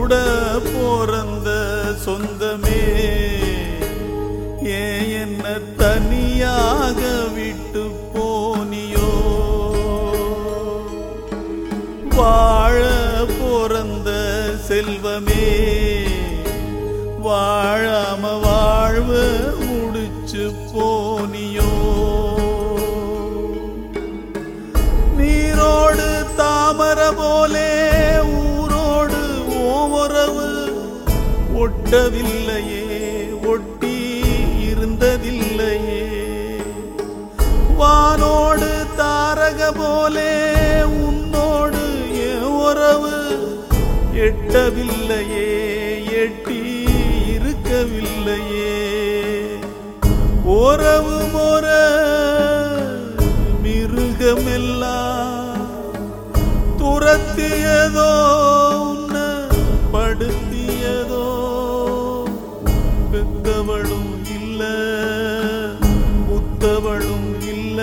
கூட பிறந்த சொந்தமே ஏன் என்ன தனியாக விட்டு போனியோ வாழ பிறந்த செல்வமே வாழாம வாழ்வு முடிச்சு போனியோ நீரோடு தாமர போலே ஊரோடு ஓமரவு ஒட்டவில்லையே ஒட்டி இருந்ததில்லையே வானோடு தாரக போலே உன்னோடு என் உறவு எட்டவில்லையே எட்டி இருக்கவில்லையே உறவு முற மிருகமெல்லாம் துரத்தியதோ உன்னை படுத்தியதோ பெத்தவளும் இல்ல முத்தவளும் இல்ல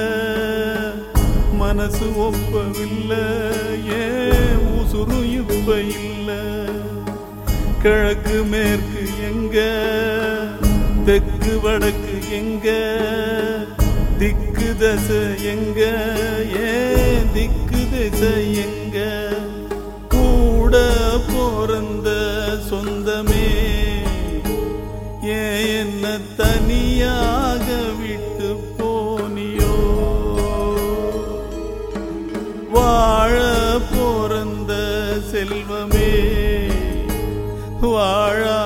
மனசு ஒப்பவில்லை ஏன் உசுரு இப்ப இல்ல கிழக்கு மேற்கு எங்க தெற்கு வடக்கு எங்க திக்கு தசை எங்க ஏன் திக்கு திசை எங்க கூட பிறந்த சொந்தமே ஏன் என்ன தனியாக விட்டு போனியோ வாழ பிறந்த செல்வமே வாழா